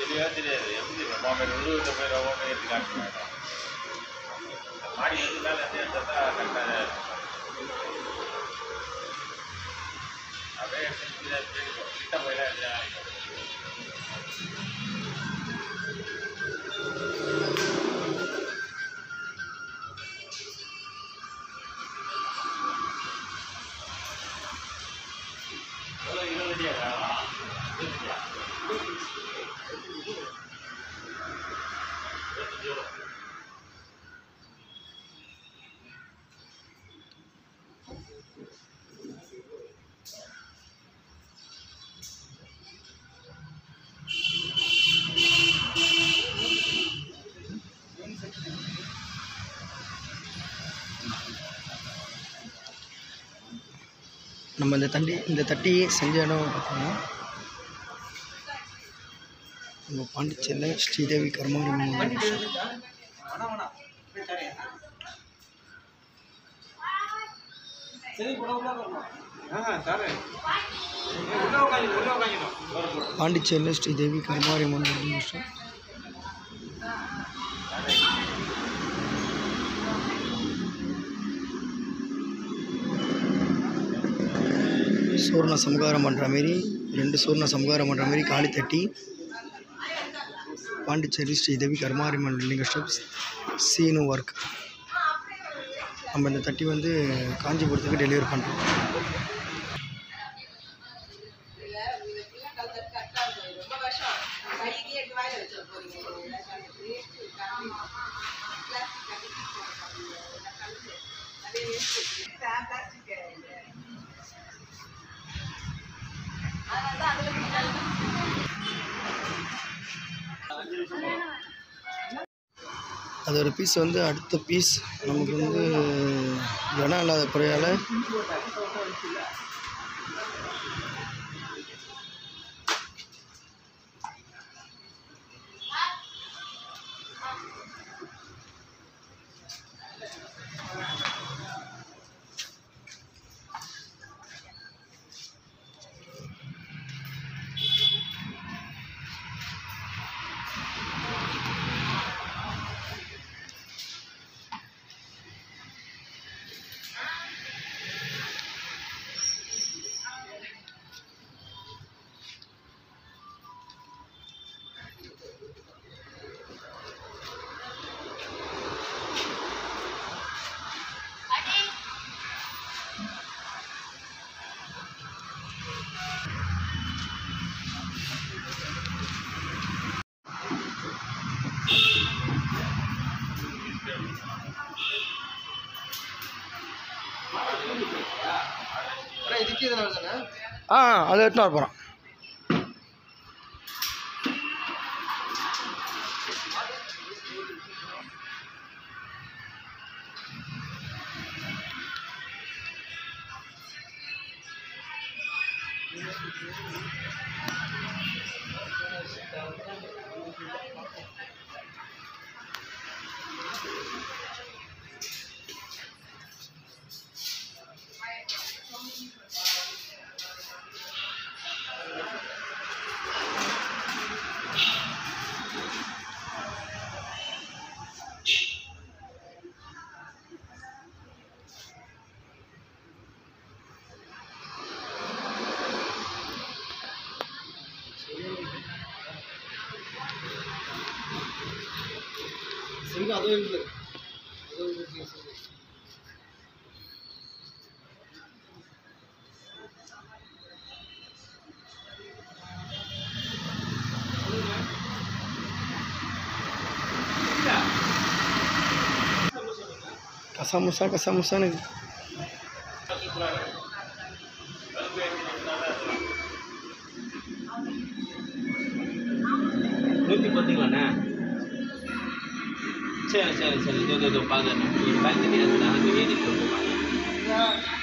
தெரியவே தெரியாது எப்படி மாமியார் உருவத்தை போய் ரொம்ப எடுத்து காட்டுறாங்க மாடி வந்து மேலே இருந்து எடுத்தா கரெக்டாக அப்படியே எடுத்து தெரியும் கிட்ட போயெல்லாம் எடுத்து எவ்வளோ இருபது அடியா இருபது அடியா நம்ம இந்த தண்டி இந்த தட்டி செஞ்ச இடம் பார்த்தீங்கன்னா நம்ம பாண்டிச்சேரியில் ஸ்ரீதேவி கர்மாரி மண்டபம். பாண்டிச்சேரியில் ஸ்ரீதேவி கர்மாரி மண்டபம் சூர்ண சம்ஹாரம் பண்ணுற மாரி ரெண்டு சூர்ண சம்ஹாரம் பண்ணுற மாரி காளி தட்டி பாண்டிச்சேரி ஸ்ரீதேவி கர்மாரிமன் லிங்க ஸ்டெப்ஸ் சீனு ஒர்க் நம்ம இந்த தட்டி வந்து காஞ்சிபுரத்துக்கு டெலிவரி பண்ணுறோம் அதோட பீஸ் வந்து அடுத்த பீஸ் நமக்கு வந்து இடம் இல்லாத குறையால் ஆ அதை எடுத்துன்னு வர போகிறோம் கசாமுசா கசாமுசான்னு நூற்றி பத்துங்களாண்ணே சரி சரி சரி இதோ இதோ பார்க்குறேன் பேங்க் தெரியாதுண்ணா பிரியாணி போட்டு